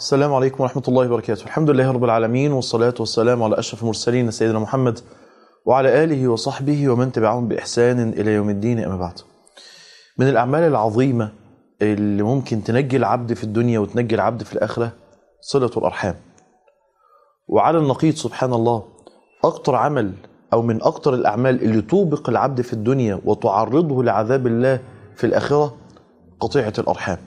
السلام عليكم ورحمة الله وبركاته الحمد لله رب العالمين والصلاة والسلام على أشرف المرسلين سيدنا محمد وعلى آله وصحبه ومن تبعهم بإحسان إلى يوم الدين أما بعد من الأعمال العظيمة اللي ممكن تنجي العبد في الدنيا وتنجي العبد في الآخرة صلة الأرحام وعلى النقيض سبحان الله أكتر عمل أو من أكتر الأعمال اللي توبق العبد في الدنيا وتعرضه لعذاب الله في الآخرة قطيعة الأرحام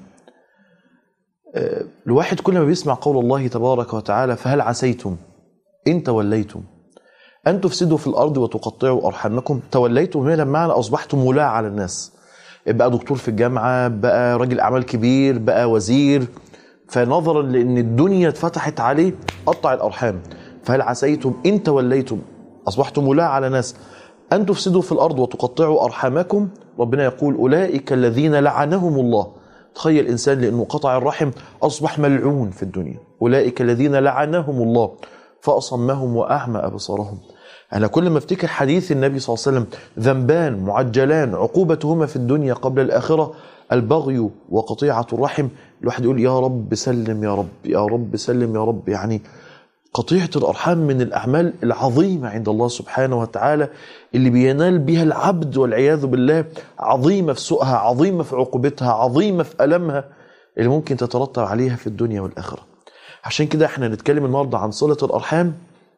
الواحد كل ما بيسمع قول الله تبارك وتعالى فهل عسيتم إن توليتم أن تفسدوا في الأرض وتقطعوا أرحامكم توليتم هنا بمعنى أصبحتم ولاة على الناس بقى دكتور في الجامعة بقى راجل أعمال كبير بقى وزير فنظرا لأن الدنيا اتفتحت عليه قطع الأرحام فهل عسيتم إن توليتم أصبحتم ولاة على ناس أن تفسدوا في الأرض وتقطعوا أرحامكم ربنا يقول أولئك الذين لعنهم الله تخيل إنسان لأنه قطع الرحم أصبح ملعون في الدنيا أولئك الذين لعنهم الله فأصمهم وأعمى أبصارهم أنا كل ما افتكر حديث النبي صلى الله عليه وسلم ذنبان معجلان عقوبتهما في الدنيا قبل الآخرة البغي وقطيعة الرحم الواحد يقول يا رب سلم يا رب يا رب سلم يا رب يعني قطيعة الأرحام من الأعمال العظيمة عند الله سبحانه وتعالى اللي بينال بها العبد والعياذ بالله عظيمة في سوءها عظيمة في عقوبتها عظيمة في ألمها اللي ممكن تترتب عليها في الدنيا والآخرة عشان كده احنا نتكلم النهاردة عن صلة الأرحام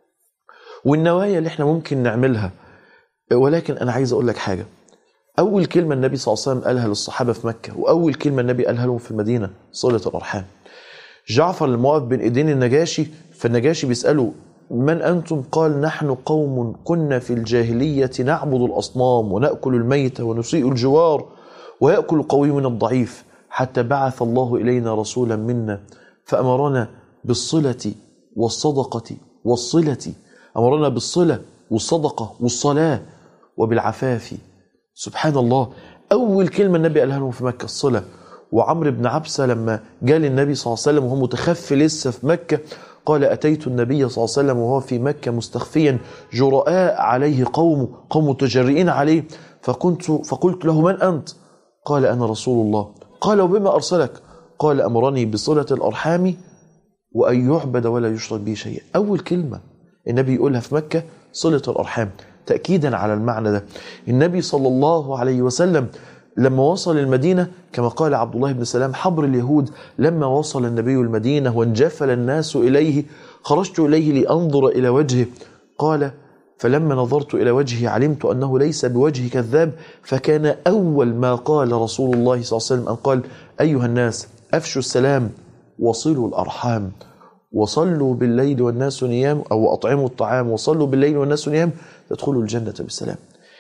والنوايا اللي احنا ممكن نعملها ولكن أنا عايز أقول لك حاجة أول كلمة النبي صلى الله عليه وسلم قالها للصحابة في مكة وأول كلمة النبي قالها لهم في المدينة صلة الأرحام جعفر المواقف بين ايدين النجاشي فالنجاشي بيسأله من أنتم قال نحن قوم كنا في الجاهلية نعبد الأصنام ونأكل الميت ونسيء الجوار ويأكل القوي من الضعيف حتى بعث الله إلينا رسولا منا فأمرنا بالصلة والصدقة والصلة أمرنا بالصلة والصدقة والصلاة وبالعفاف سبحان الله أول كلمة النبي قالها لهم في مكة الصلة وعمرو بن عبسة لما جاء للنبي صلى الله عليه وسلم وهو متخفي لسه في مكة قال أتيت النبي صلى الله عليه وسلم وهو في مكة مستخفيا جراء عليه قوم قوم متجرئين عليه فكنت فقلت له من أنت قال أنا رسول الله قال وبما أرسلك قال أمرني بصلة الأرحام وأن يعبد ولا يشرك به شيء أول كلمة النبي يقولها في مكة صلة الأرحام تأكيدا على المعنى ده النبي صلى الله عليه وسلم لما وصل المدينة كما قال عبد الله بن سلام حبر اليهود لما وصل النبي المدينة وانجفل الناس إليه خرجت إليه لأنظر إلى وجهه قال فلما نظرت إلى وجهه علمت أنه ليس بوجه كذاب فكان أول ما قال رسول الله صلى الله عليه وسلم أن قال أيها الناس أفشوا السلام وصلوا الأرحام وصلوا بالليل والناس نيام أو أطعموا الطعام وصلوا بالليل والناس نيام تدخلوا الجنة بالسلام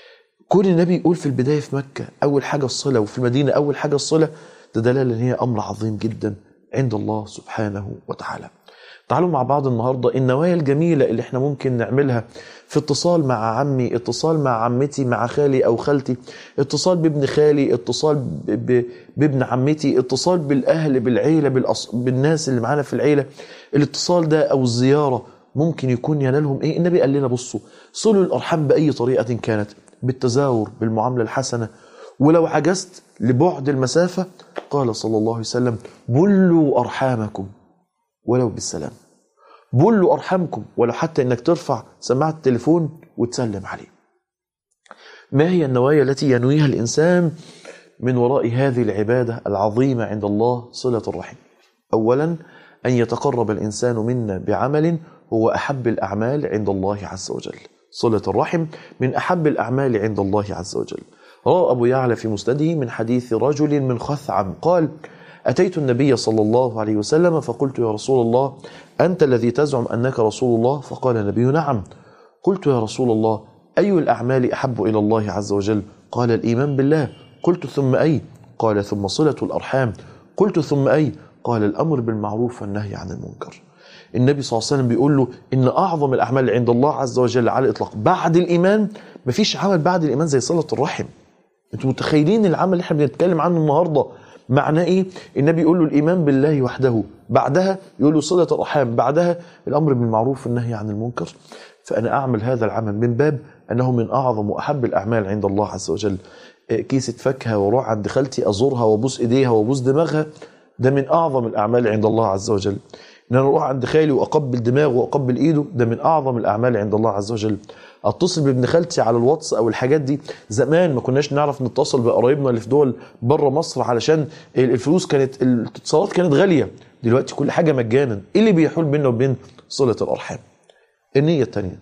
كون النبي يقول في البداية في مكة أول حاجة الصلة وفي المدينة أول حاجة الصلة ده دلالة إن هي أمر عظيم جدا عند الله سبحانه وتعالى تعالوا مع بعض النهاردة النوايا الجميلة اللي احنا ممكن نعملها في اتصال مع عمي اتصال مع عمتي مع خالي أو خالتي اتصال بابن خالي اتصال ب... ب... بابن عمتي اتصال بالأهل بالعيلة بالأص... بالناس اللي معانا في العيلة الاتصال ده أو الزيارة ممكن يكون ينالهم ايه النبي قال لنا بصوا صلوا الأرحام بأي طريقة كانت بالتزاور بالمعاملة الحسنة ولو عجزت لبعد المسافة قال صلى الله عليه وسلم بلوا أرحامكم ولو بالسلام بلوا أرحامكم ولو حتى أنك ترفع سماعة التليفون وتسلم عليه ما هي النوايا التي ينويها الإنسان من وراء هذه العبادة العظيمة عند الله صلة الرحم أولا أن يتقرب الإنسان منا بعمل هو أحب الأعمال عند الله عز وجل صلة الرحم من أحب الأعمال عند الله عز وجل روى أبو يعلى في مسنده من حديث رجل من خثعم قال أتيت النبي صلى الله عليه وسلم فقلت يا رسول الله أنت الذي تزعم أنك رسول الله فقال النبي نعم قلت يا رسول الله أي الأعمال أحب إلى الله عز وجل قال الإيمان بالله قلت ثم أي قال ثم صلة الأرحام قلت ثم أي قال الأمر بالمعروف والنهي عن المنكر النبي صلى الله عليه وسلم بيقول له ان اعظم الاعمال عند الله عز وجل على الاطلاق بعد الايمان مفيش عمل بعد الايمان زي صله الرحم انتوا متخيلين العمل اللي احنا بنتكلم عنه النهارده معناه ايه النبي يقول له الايمان بالله وحده بعدها يقول له صله الارحام بعدها الامر بالمعروف والنهي عن المنكر فانا اعمل هذا العمل من باب انه من اعظم واحب الاعمال عند الله عز وجل كيسه فاكهه واروح عند خالتي ازورها وابوس ايديها وابوس دماغها ده من اعظم الاعمال عند الله عز وجل ان انا اروح عند خالي واقبل دماغه واقبل ايده ده من اعظم الاعمال عند الله عز وجل اتصل بابن خالتي على الواتس او الحاجات دي زمان ما كناش نعرف نتصل بقرايبنا اللي في دول بره مصر علشان الفلوس كانت الاتصالات كانت غاليه دلوقتي كل حاجه مجانا ايه اللي بيحول بيننا وبين صله الارحام النيه الثانيه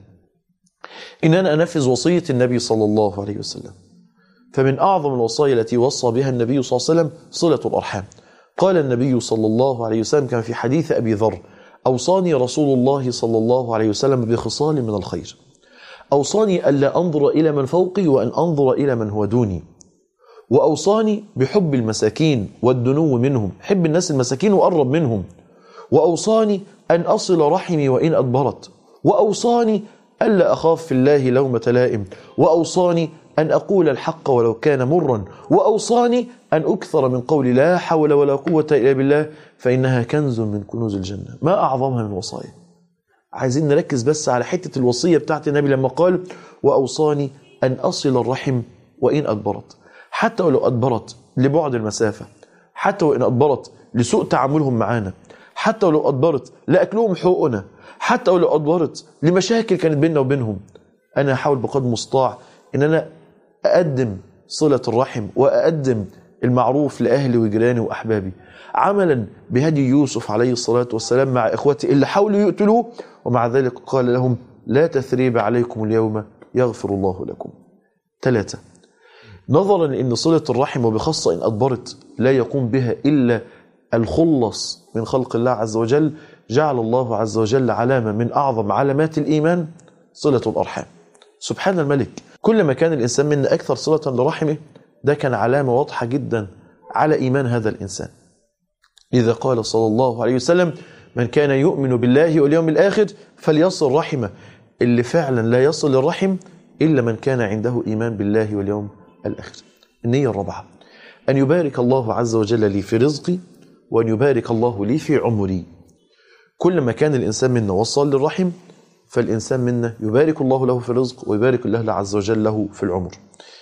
ان انا انفذ وصيه النبي صلى الله عليه وسلم فمن اعظم الوصايا التي وصى بها النبي صلى الله عليه وسلم صله الارحام قال النبي صلى الله عليه وسلم كما في حديث ابي ذر اوصاني رسول الله صلى الله عليه وسلم بخصال من الخير أوصاني ألا أنظر إلى من فوقي وأن أنظر إلى من هو دوني وأوصاني بحب المساكين والدنو منهم حب الناس المساكين وقرب منهم وأوصاني أن أصل رحمي وإن أدبرت وأوصاني ألا أخاف في الله لومة لائم وأوصاني أن أقول الحق ولو كان مرا وأوصاني أن أكثر من قول لا حول ولا قوة إلا بالله فإنها كنز من كنوز الجنة ما أعظمها من وصايا عايزين نركز بس على حتة الوصية بتاعت النبي لما قال وأوصاني أن أصل الرحم وإن أدبرت حتى ولو أدبرت لبعد المسافة حتى وإن أدبرت لسوء تعاملهم معانا حتى ولو أدبرت لأكلهم حقوقنا حتى ولو أدبرت لمشاكل كانت بيننا وبينهم أنا أحاول بقدر المستطاع إن أنا أقدم صلة الرحم وأقدم المعروف لأهلي وجيراني وأحبابي عملا بهدي يوسف عليه الصلاة والسلام مع إخوته اللي حاولوا يقتلوه ومع ذلك قال لهم لا تثريب عليكم اليوم يغفر الله لكم ثلاثة نظرا لأن صلة الرحم وبخاصة إن أدبرت لا يقوم بها إلا الخلص من خلق الله عز وجل جعل الله عز وجل علامة من أعظم علامات الإيمان صلة الأرحام سبحان الملك كلما كان الإنسان منا أكثر صلة لرحمه ده كان علامة واضحة جدا على إيمان هذا الإنسان إذا قال صلى الله عليه وسلم من كان يؤمن بالله واليوم الآخر فليصل رحمه اللي فعلا لا يصل الرحم إلا من كان عنده إيمان بالله واليوم الآخر النية الرابعة أن يبارك الله عز وجل لي في رزقي وأن يبارك الله لي في عمري كل ما كان الإنسان منا وصل للرحم فالإنسان منا يبارك الله له في الرزق ويبارك الله عز وجل له في العمر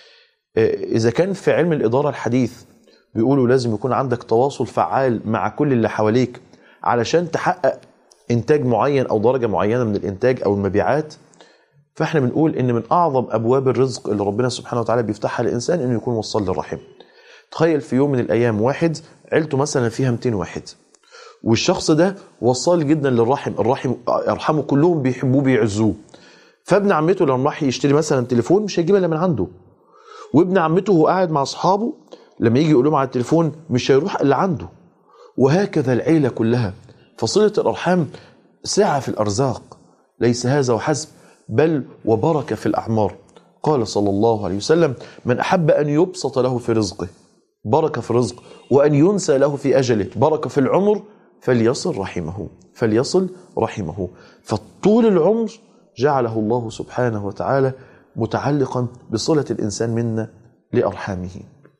إذا كان في علم الإدارة الحديث بيقولوا لازم يكون عندك تواصل فعال مع كل اللي حواليك علشان تحقق إنتاج معين أو درجة معينة من الإنتاج أو المبيعات فإحنا بنقول إن من أعظم أبواب الرزق اللي ربنا سبحانه وتعالى بيفتحها للإنسان إنه يكون وصل للرحم تخيل في يوم من الأيام واحد عيلته مثلا فيها 200 واحد والشخص ده وصل جدا للرحم الرحم ارحمه كلهم بيحبوه بيعزوه فابن عمته لما راح يشتري مثلا تليفون مش هيجيبها الا من عنده وابن عمته وهو قاعد مع اصحابه لما يجي يقول لهم على التليفون مش هيروح الا عنده وهكذا العيله كلها فصله الارحام سعه في الارزاق ليس هذا وحسب بل وبركه في الاعمار قال صلى الله عليه وسلم من احب ان يبسط له في رزقه بركه في الرزق وان ينسى له في اجله بركه في العمر فليصل رحمه فليصل رحمه فطول العمر جعله الله سبحانه وتعالى متعلقا بصلة الإنسان منا لأرحامه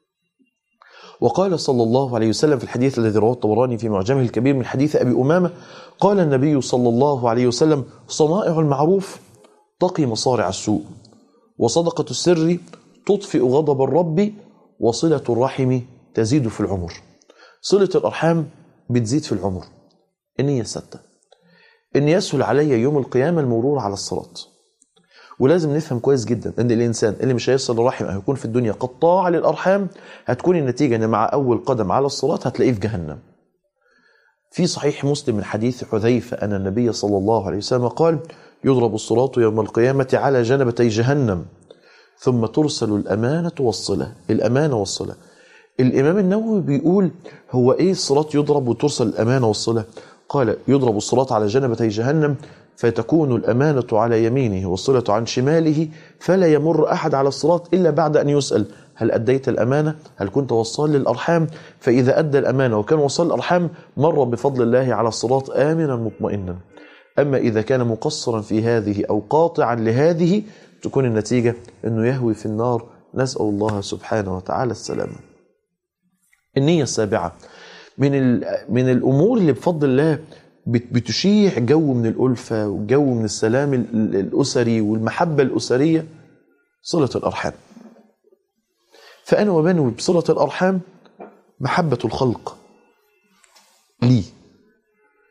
وقال صلى الله عليه وسلم في الحديث الذي رواه الطبراني في معجمه الكبير من حديث أبي أمامة قال النبي صلى الله عليه وسلم صنائع المعروف تقي مصارع السوء وصدقة السر تطفئ غضب الرب وصلة الرحم تزيد في العمر صلة الأرحام بتزيد في العمر النية الستة إن يسهل علي يوم القيامة المرور على الصراط ولازم نفهم كويس جدا ان الانسان اللي مش هيصل الرحم او هيكون في الدنيا قطاع للارحام هتكون النتيجه ان مع اول قدم على الصراط هتلاقيه في جهنم. في صحيح مسلم من حديث حذيفه ان النبي صلى الله عليه وسلم قال: يضرب الصراط يوم القيامه على جنبتي جهنم ثم ترسل الامانه والصله، الامانه والصله. الامام النووي بيقول هو ايه الصراط يضرب وترسل الامانه والصله؟ قال يضرب الصراط على جنبتي جهنم فتكون الأمانة على يمينه والصلة عن شماله فلا يمر أحد على الصراط إلا بعد أن يسأل هل أديت الأمانة؟ هل كنت وصال للأرحام؟ فإذا أدى الأمانة وكان وصال الأرحام مر بفضل الله على الصراط آمنا مطمئنا أما إذا كان مقصرا في هذه أو قاطعا لهذه تكون النتيجة أنه يهوي في النار نسأل الله سبحانه وتعالى السلامة النية السابعة من من الأمور اللي بفضل الله بتشيع جو من الألفة وجو من السلام الأسري والمحبة الأسرية صلة الأرحام فأنا وبنوي بصلة الأرحام محبة الخلق لي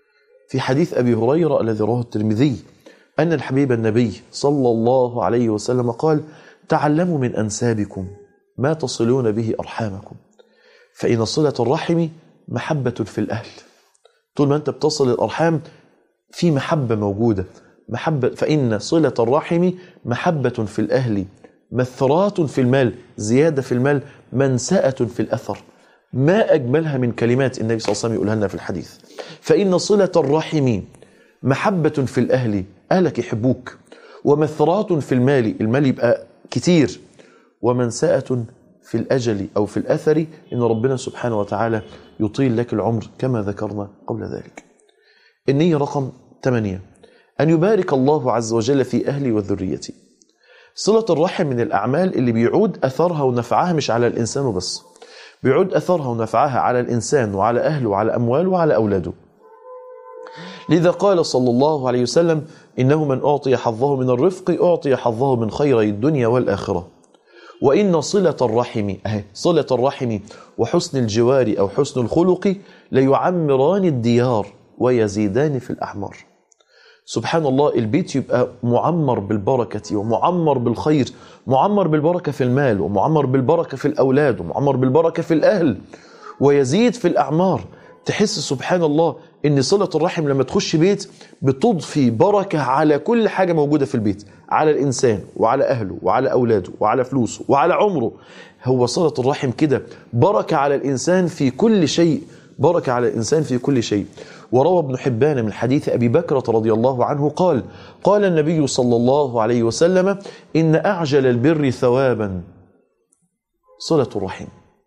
في حديث أبي هريرة الذي رواه الترمذي أن الحبيب النبي صلى الله عليه وسلم قال تعلموا من أنسابكم ما تصلون به أرحامكم فإن صلة الرحم محبة في الأهل طول ما أنت بتصل الأرحام في محبة موجودة محبة فإن صلة الرحم محبة في الأهل مثرات في المال زيادة في المال منسأة في الأثر ما أجملها من كلمات النبي صلى الله عليه وسلم يقولها لنا في الحديث فإن صلة الرحم محبة في الأهل أهلك يحبوك ومثرات في المال المال يبقى كتير ومنسأة في الأجل أو في الأثر إن ربنا سبحانه وتعالى يطيل لك العمر كما ذكرنا قبل ذلك النية رقم 8 أن يبارك الله عز وجل في أهلي وذريتي صلة الرحم من الأعمال اللي بيعود أثرها ونفعها مش على الإنسان وبس بيعود أثرها ونفعها على الإنسان وعلى أهله وعلى أمواله وعلى أولاده لذا قال صلى الله عليه وسلم إنه من أعطي حظه من الرفق أعطي حظه من خيري الدنيا والآخرة وإن صلة الرحم أهي صلة الرحم وحسن الجوار أو حسن الخلق ليعمران الديار ويزيدان في الأعمار سبحان الله البيت يبقى معمر بالبركة ومعمر بالخير معمر بالبركة في المال ومعمر بالبركة في الأولاد ومعمر بالبركة في الأهل ويزيد في الأعمار تحس سبحان الله ان صلة الرحم لما تخش بيت بتضفي بركة على كل حاجة موجودة في البيت على الإنسان وعلى أهله وعلى أولاده وعلى فلوسه وعلى عمره هو صلة الرحم كده بركة على الإنسان في كل شيء بركة على الإنسان في كل شيء وروى ابن حبان من حديث أبي بكرة رضي الله عنه قال قال النبي صلى الله عليه وسلم إن أعجل البر ثوابا صلة الرحم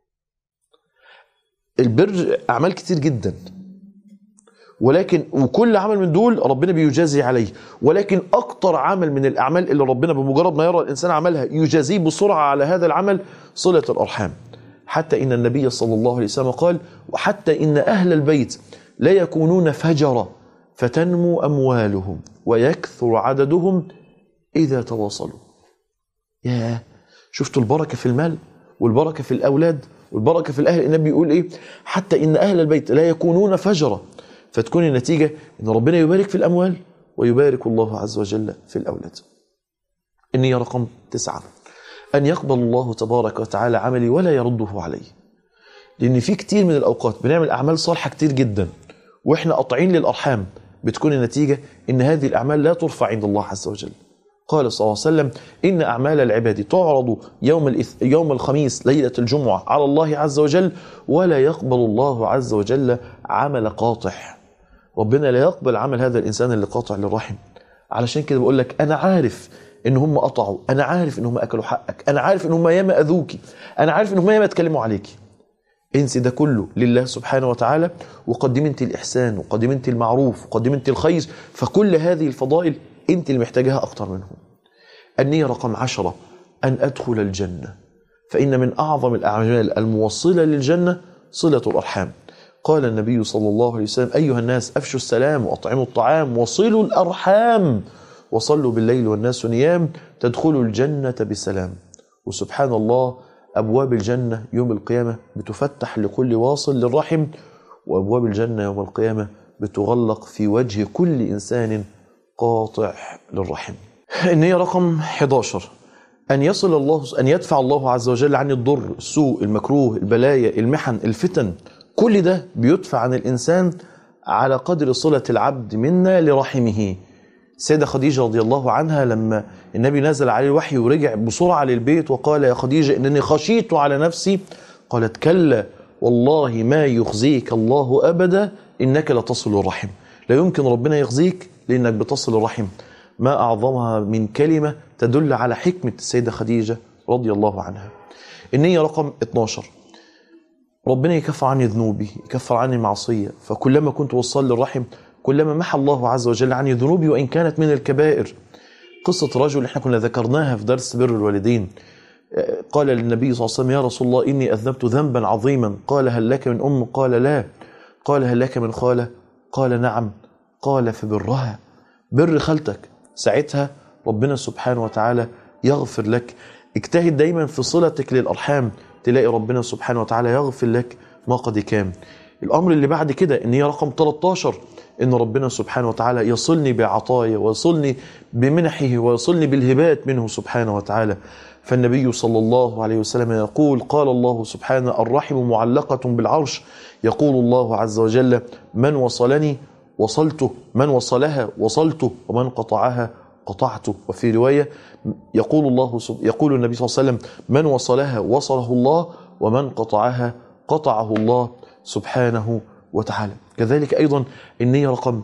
البر أعمال كتير جدا ولكن وكل عمل من دول ربنا بيجازي عليه ولكن أكتر عمل من الأعمال اللي ربنا بمجرد ما يرى الإنسان عملها يجازيه بسرعة على هذا العمل صلة الأرحام حتى إن النبي صلى الله عليه وسلم قال وحتى إن أهل البيت لا يكونون فجرا فتنمو أموالهم ويكثر عددهم إذا تواصلوا يا شفتوا البركة في المال والبركة في الأولاد والبركة في الأهل النبي يقول إيه حتى إن أهل البيت لا يكونون فجرا فتكون النتيجة إن ربنا يبارك في الأموال ويبارك الله عز وجل في الأولاد النية رقم تسعة أن يقبل الله تبارك وتعالى عملي ولا يرده علي لأن في كتير من الأوقات بنعمل أعمال صالحة كتير جدا وإحنا قاطعين للأرحام بتكون النتيجة إن هذه الأعمال لا ترفع عند الله عز وجل قال صلى الله عليه وسلم إن أعمال العباد تعرض يوم, الإث... يوم الخميس ليلة الجمعة على الله عز وجل ولا يقبل الله عز وجل عمل قاطع ربنا لا يقبل عمل هذا الإنسان اللي قاطع للرحم علشان كده بقول لك أنا عارف إن هم قطعوا أنا عارف إن هم أكلوا حقك أنا عارف إن هم ياما أذوكي أنا عارف إن هم ياما اتكلموا عليكي انسي ده كله لله سبحانه وتعالى وقدمي انت الإحسان وقدمي انت المعروف وقدمي انت الخير فكل هذه الفضائل انت اللي محتاجاها أكتر منهم النية رقم عشرة أن أدخل الجنة فإن من أعظم الأعمال الموصلة للجنة صلة الأرحام قال النبي صلى الله عليه وسلم أيها الناس أفشوا السلام وأطعموا الطعام وصلوا الأرحام وصلوا بالليل والناس نيام تدخلوا الجنة بسلام وسبحان الله أبواب الجنة يوم القيامة بتفتح لكل واصل للرحم وأبواب الجنة يوم القيامة بتغلق في وجه كل إنسان قاطع للرحم النية رقم 11 أن يصل الله أن يدفع الله عز وجل عن الضر السوء المكروه البلايا المحن الفتن كل ده بيدفع عن الإنسان على قدر صلة العبد منا لرحمه السيدة خديجة رضي الله عنها لما النبي نزل عليه الوحي ورجع بسرعة للبيت وقال يا خديجة إنني خشيت على نفسي قالت كلا والله ما يخزيك الله أبدا إنك لتصل الرحم لا يمكن ربنا يخزيك لأنك بتصل الرحم ما أعظمها من كلمة تدل على حكمة السيدة خديجة رضي الله عنها النية رقم 12 ربنا يكفر عني ذنوبي يكفر عني معصية فكلما كنت وصل للرحم كلما محى الله عز وجل عني ذنوبي وإن كانت من الكبائر قصة رجل احنا كنا ذكرناها في درس بر الوالدين قال للنبي صلى الله عليه وسلم يا رسول الله إني أذنبت ذنبا عظيما قال هل لك من أم قال لا قال هل لك من خالة قال نعم قال فبرها بر خالتك ساعتها ربنا سبحانه وتعالى يغفر لك اجتهد دايما في صلتك للأرحام تلاقي ربنا سبحانه وتعالى يغفر لك ما قد كان الأمر اللي بعد كده إن هي رقم 13 ان ربنا سبحانه وتعالى يصلني بعطايا ويصلني بمنحه ويصلني بالهبات منه سبحانه وتعالى فالنبي صلى الله عليه وسلم يقول قال الله سبحانه الرحم معلقة بالعرش يقول الله عز وجل من وصلني وصلته من وصلها وصلته ومن قطعها قطعته وفي رواية يقول الله يقول النبي صلى الله عليه وسلم من وصلها وصله الله ومن قطعها قطعه الله سبحانه وتعالى كذلك أيضا النية رقم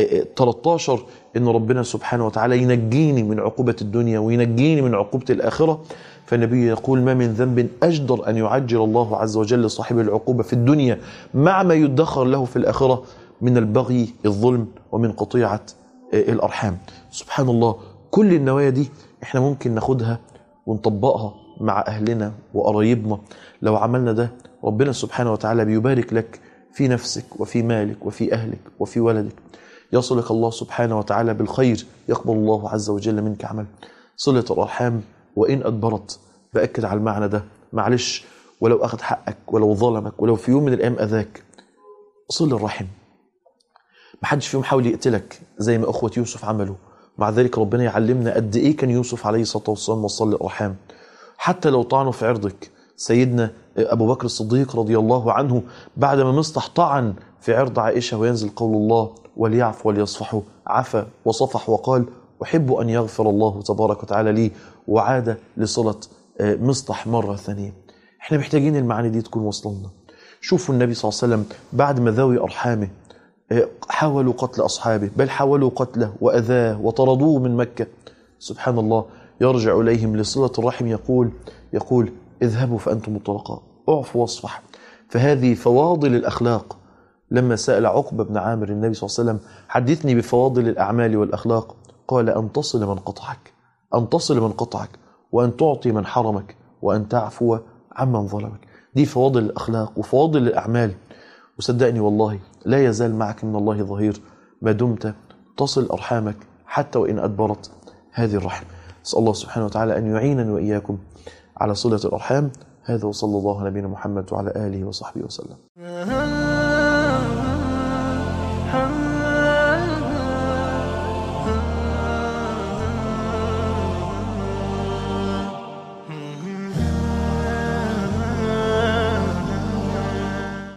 13 ان ربنا سبحانه وتعالى ينجيني من عقوبة الدنيا وينجيني من عقوبة الآخرة فالنبي يقول ما من ذنب أجدر أن يعجل الله عز وجل صاحب العقوبة في الدنيا مع ما يدخر له في الآخرة من البغي الظلم ومن قطيعة الأرحام سبحان الله كل النوايا دي احنا ممكن ناخدها ونطبقها مع أهلنا وقرايبنا لو عملنا ده ربنا سبحانه وتعالى بيبارك لك في نفسك وفي مالك وفي أهلك وفي ولدك يصلك الله سبحانه وتعالى بالخير يقبل الله عز وجل منك عمل صلة الأرحام وإن أدبرت بأكد على المعنى ده معلش ولو أخذ حقك ولو ظلمك ولو في يوم من الأيام أذاك صل الرحم محدش فيهم حاول يقتلك زي ما أخوة يوسف عملوا مع ذلك ربنا يعلمنا قد إيه كان يوسف عليه الصلاة والسلام وصل الأرحام حتى لو طعنوا في عرضك سيدنا أبو بكر الصديق رضي الله عنه بعدما مصطح طعن في عرض عائشة وينزل قول الله وليعفوا وليصفحوا عفا وصفح وقال أحب أن يغفر الله تبارك وتعالى لي وعاد لصلة مصطح مرة ثانية احنا محتاجين المعاني دي تكون وصلنا شوفوا النبي صلى الله عليه وسلم بعد ما ذوي أرحامه حاولوا قتل أصحابه بل حاولوا قتله وأذاه وطردوه من مكة سبحان الله يرجع إليهم لصلة الرحم يقول يقول اذهبوا فأنتم الطلقاء اعفوا واصفح فهذه فواضل الأخلاق لما سأل عقبة بن عامر النبي صلى الله عليه وسلم حدثني بفواضل الأعمال والأخلاق قال أن تصل من قطعك أن تصل من قطعك وأن تعطي من حرمك وأن تعفو عمن ظلمك دي فواضل الأخلاق وفواضل الأعمال وصدقني والله لا يزال معك من الله ظهير ما دمت تصل أرحامك حتى وإن أدبرت هذه الرحم أسأل الله سبحانه وتعالى أن يعينني وإياكم على صلة الأرحام هذا وصلى الله على نبينا محمد وعلى آله وصحبه وسلم